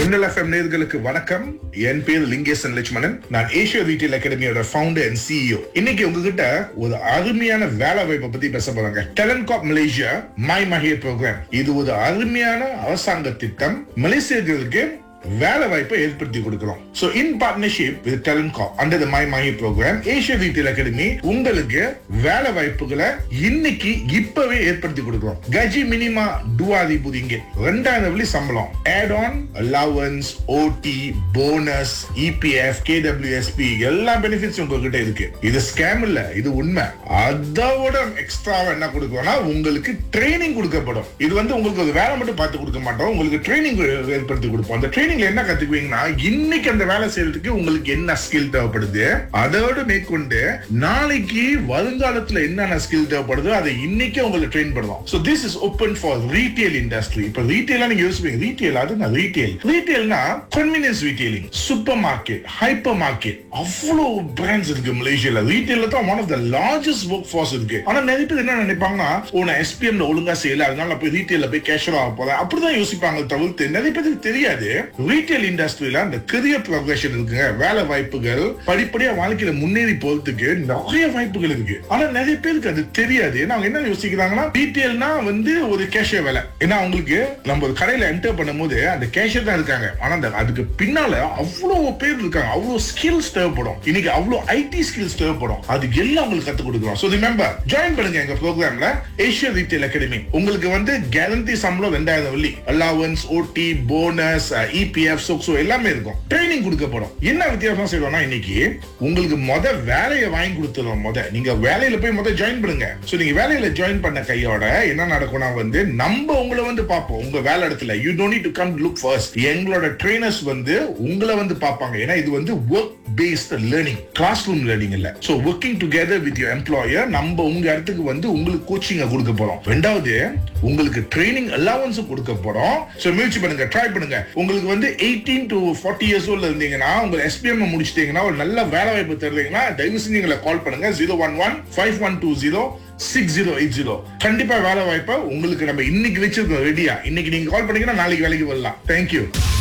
மின்னல் எஃப்எம் நேர்களுக்கு வணக்கம் என் பேர் லிங்கேசன் லட்சுமணன் நான் ஏஷியா ரீட்டைல் அகாடமியோட ஃபவுண்டர் அண்ட் சிஇஓ இன்னைக்கு உங்ககிட்ட ஒரு அருமையான வேலை வாய்ப்பை பத்தி பேச போறாங்க Talent Corp Malaysia My Mahir programme இது ஒரு அருமையான அரசாங்க திட்டம் மலேசியர்களுக்கு வேலை வாய்ப்பை ஏற்படுத்தி கொடுக்கிறோம் so in partnership with Talent Corp under the My Mahir programme Asia retail academy உங்களுக்கு வேலை வாய்ப்புகளை இன்னைக்கு இப்பவே ஏற்படுத்தி கொடுக்கிறோம் கஜி மினிமா டுவாதி புதிங்க ரெண்டாயிரம் வெள்ளி சம்பளம் add on allowance OT bonus EPF KWSP எல்லா பெனிஃபிட்ஸ் உங்ககிட்ட இருக்கு இது ஸ்கேம் இல்ல இது உண்மை அதோட எக்ஸ்ட்ரா என்ன கொடுக்கணும்னா உங்களுக்கு ட்ரைனிங் கொடுக்கப்படும் இது வந்து உங்களுக்கு ஒரு வேலை மட்டும் பார்த்து கொடுக்க மாட்டோம் உங்களுக்கு ட்ரைனிங் ஏற்படுத்தி கொடுப்போம் அந்த ட்ரைனிங்ல என்ன கத்துக்குவீங்கன்னா இன்னைக்கு அந்த வேலை செய்யறதுக்கு உங்களுக்கு என்ன ஸ்கில் தேவைப்படுது அதோட மேற்கொண்டு நாளைக்கு வருங்காலத்துல என்னென்ன ஸ்கில் தேவைப்படுதோ அதை இன்னைக்கு உங்களுக்கு ட்ரெயின் பண்ணுவோம் so this is open for retail industry இப்ப ரீட்டைலா நீங்க யோசிப்பீங்க ரீட்டைல் அது நான் ரீட்டைல் ரீட்டைல்னா convenience retailing supermarket hypermarket அவ்வளவு பிராண்ட்ஸ் இருக்கு மலேசியால ரீட்டைல்ல தான் one of the largest workforce இருக்கு ஆனா நிறைய பேர் என்ன நினைப்பாங்கன்னா ஓ நான் எஸ்பிஎம்ல ஒழுங்கா செய்யல அதனால நான் போய் ரீட்டைல்ல போய் கேஷர் ஆக போறேன் அப்படிதான் யோசிப்பாங்க தவிர்த்து நிறைய பேருக்கு தெரியாது ரீட்டைல் இண்டஸ்ட்ரியில அந்த கரியர் ப்ரொக்ரஷன் இருக்குங்க வேலை வாய்ப்புகள் படிப்படியா வாழ்க்கையில முன்னேறி போறதுக்கு நிறைய வாய்ப்புகள் இருக்கு ஆனா நிறைய பேருக்கு அது தெரியாது ஏன்னா அவங்க என்ன யோசிக்கிறாங்கன்னா ரீட்டைல்னா வந்து ஒரு கேஷியர் வேலை ஏன்னா அவங்களுக்கு நம்ம ஒரு கடையில என்டர் பண்ணும்போது அந்த கேஷியர் தான் இருக்காங்க ஆனா அந்த அதுக்கு பின்னால அவ்வளவு பேர் இருக்காங்க அவ்வளவு ஸ்கில்ஸ் தேவைப்படும் இன்னைக்கு அவ்வளவு ஐடி ஸ்கில்ஸ் தேவைப்படும் அது எல்லாம் உங்களுக்கு கத்து கொடுக்குறோம் சோ ரிமெம்பர் ஜாயின் பண்ணுங்க எங்க ப்ரோக்ராம்ல ஏஷியா ரீட்டைல் அகாடமி உங்களுக்கு வந்து கேரண்டி சம்பளம் ரெண்டாயிரம் வெள்ளி அலவன்ஸ் ஓடி போனஸ் இபிஎஃப் சோக்ஸோ எல்லாமே இருக்கும் ட்ரைனிங் கொடுக்கப்படும் என்ன வித்தியாசம் செய்வோம்னா இன்னைக்கு உங்களுக்கு முத வேலையை வாங்கி கொடுத்துருவோம் முத நீங்க வேலையில போய் முத ஜாயின் பண்ணுங்க சோ நீங்க வேலையில ஜாயின் பண்ண கையோட என்ன நடக்கும்னா வந்து நம்ம உங்களை வந்து பார்ப்போம் உங்க வேலை இடத்துல you don't need to come look first எங்களோட ட்ரெயினர்ஸ் வந்து உங்களை வந்து பார்ப்பாங்க ஏன்னா இது வந்து work based learning classroom learning இல்ல so working together with your employer நம்ம உங்க இடத்துக்கு வந்து உங்களுக்கு கோச்சிங்க கொடுக்க போறோம் ரெண்டாவது உங்களுக்கு ட்ரைனிங் அலவன்ஸ் கொடுக்க போறோம் சோ முயற்சி பண்ணுங்க ட்ரை பண்ணுங்க உங்களுக்கு வந்து eighteen to forty years old இருந்தீங்கன்னா உங்க எஸ்பிஎம் முடிச்சிட்டீங்கன்னா ஒரு நல்ல வேலை வாய்ப்பு தருவீங்கன்னா தயவு செஞ்சு எங்களை கால் பண்ணுங்க zero one one five one two zero six zero eight zero கண்டிப்பா வேலை வாய்ப்பை உங்களுக்கு நம்ம இன்னைக்கு வச்சிருக்கோம் ரெடியா இன்னைக்கு நீங்க கால் பண்ணீங்கன்னா நாளைக்கு வேலைக்கு வரலாம் தேங்க்யூ